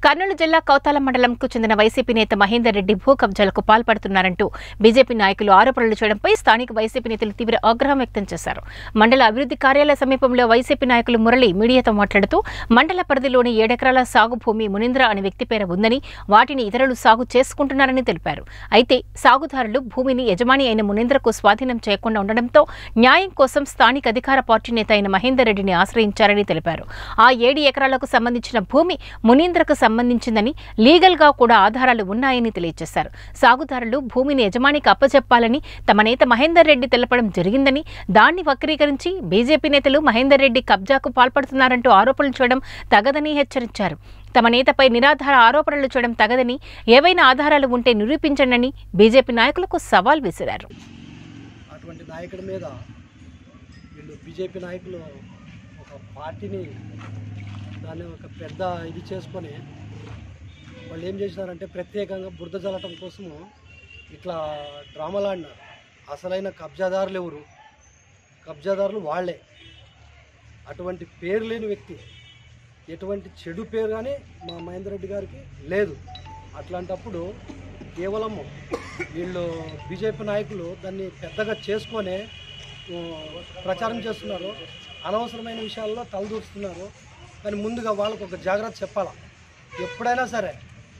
కర్నూలు జిల్లా కౌతాల మండలంకు చెందిన వైసీపీ నేత మహేందర్ రెడ్డి భూ కబ్జాలకు పాల్పడుతున్నారంటూ బీజేపీ నాయకులు ఆరోపణలు చేయడంపై స్థానిక వైసీపీ నేతలు తీవ్ర ఆగ్రహం వ్యక్తం చేశారు మండల అభివృద్ధి కార్యాలయ సమీపంలో వైసీపీ నాయకులు మురళి మీడియాతో మాట్లాడుతూ మండల పరిధిలోని ఏడెకరాల సాగు భూమి మునీంద్ర అనే వ్యక్తి పేర ఉందని వాటిని ఇతరులు సాగు చేసుకుంటున్నారని తెలిపారు అయితే సాగుదారులు భూమిని యజమాని అయిన మునీంద్రకు స్వాధీనం చేయకుండా ఉండడంతో న్యాయం కోసం స్థానిక అధికార పార్టీ నేత అయిన మహేందర్ రెడ్డిని ఆశ్రయించారని తెలిపారు ఆ ఏడు ఎకరాలకు సంబంధించిన భూమి మునీంద్రకు సంబంధించిందని లీగల్ గా కూడా ఆధారాలు ఉన్నాయని తెలియజేశారు సాగుదారులు భూమిని యజమానికి అప్పచెప్పాలని తమ నేత మహేందర్ రెడ్డి తెలపడం జరిగిందని దాన్ని వక్రీకరించి బీజేపీ నేతలు మహేందర్ రెడ్డి కబ్జాకు పాల్పడుతున్నారంటూ ఆరోపణలు చేయడం తగదని హెచ్చరించారు తమ నేతపై నిరాధార ఆరోపణలు చేయడం తగదని ఏవైనా ఆధారాలు ఉంటే నిరూపించండి బీజేపీ నాయకులకు సవాల్ విసిరారు అటువంటి నాయకుడి మీద వీళ్ళు బీజేపీ నాయకులు ఒక పార్టీని దాన్ని ఒక పెద్ద ఇది చేసుకొని వాళ్ళు ఏం చేసినారంటే ప్రత్యేకంగా బురద జల్లటం కోసము ఇట్లా డ్రామాలు ఆడినారు అసలైన కబ్జాదారులు ఎవరు కబ్జాదారులు వాళ్ళే అటువంటి పేరు లేని వ్యక్తి ఎటువంటి చెడు పేరు కానీ మా మహేందర్ రెడ్డి గారికి లేదు అట్లాంటప్పుడు కేవలం వీళ్ళు బీజేపీ నాయకులు దాన్ని పెద్దగా చేసుకొని ఆ, ప్రచారం చేస్తున్నారు అనవసరమైన విషయాల్లో తలదూరుస్తున్నారు కానీ ముందుగా వాళ్ళకు ఒక జాగ్రత్త చెప్పాలా ఎప్పుడైనా సరే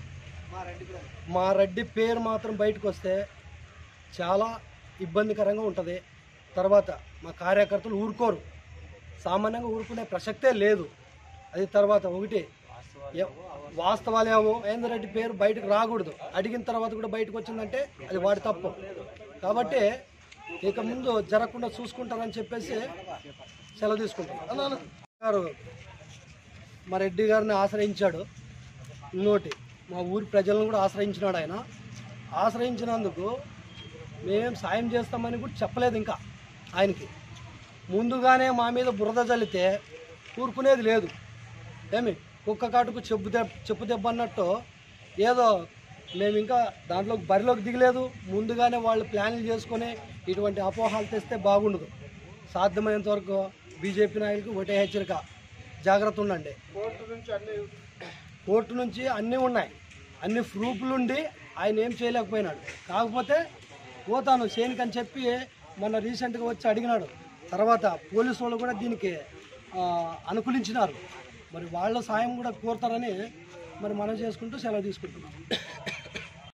మా రెడ్డి పేరు మాత్రం బయటకు వస్తే చాలా ఇబ్బందికరంగా ఉంటుంది తర్వాత మా కార్యకర్తలు ఊరుకోరు సామాన్యంగా ఊరుకునే ప్రసక్తే లేదు అది తర్వాత ఒకటి ఎ- వాస్తవాలేమో మహేందర్ రెడ్డి పేరు బయటకు రాకూడదు అడిగిన తర్వాత కూడా బయటకు వచ్చిందంటే అది వాడి తప్పు కాబట్టి ఇక ముందు జరగకుండా చూసుకుంటారని చెప్పేసి సెలవు తీసుకుంటాం గారు మా రెడ్డి గారిని ఆశ్రయించాడు ఇంకోటి మా ఊరి ప్రజలను కూడా ఆశ్రయించినాడు ఆయన ఆశ్రయించినందుకు మేమేం సాయం చేస్తామని కూడా చెప్పలేదు ఇంకా ఆయనకి ముందుగానే మా మీద బురద చల్లితే ఊరుకునేది లేదు ఏమి కుక్క కాటుకు చెప్పు దెబ్బ చెప్పు దెబ్బ అన్నట్టు ఏదో మేము ఇంకా దాంట్లోకి బరిలోకి దిగలేదు ముందుగానే వాళ్ళు ప్లాన్లు చేసుకొని ఇటువంటి అపోహాలు తెస్తే బాగుండదు సాధ్యమైనంత వరకు బీజేపీ నాయకులకు ఒకటే హెచ్చరిక జాగ్రత్త ఉండండి కోర్టు నుంచి అన్నీ ఉన్నాయి అన్ని ప్రూఫ్లు ఉండి ఆయన ఏం చేయలేకపోయినాడు కాకపోతే పోతాను చేయనికి అని చెప్పి మొన్న రీసెంట్గా వచ్చి అడిగినాడు తర్వాత పోలీసు వాళ్ళు కూడా దీనికి ఆ, అనుకూలించినారు మరి వాళ్ళ సాయం కూడా కోరుతారని మరి మనం చేసుకుంటూ సెలవు తీసుకుంటున్నాం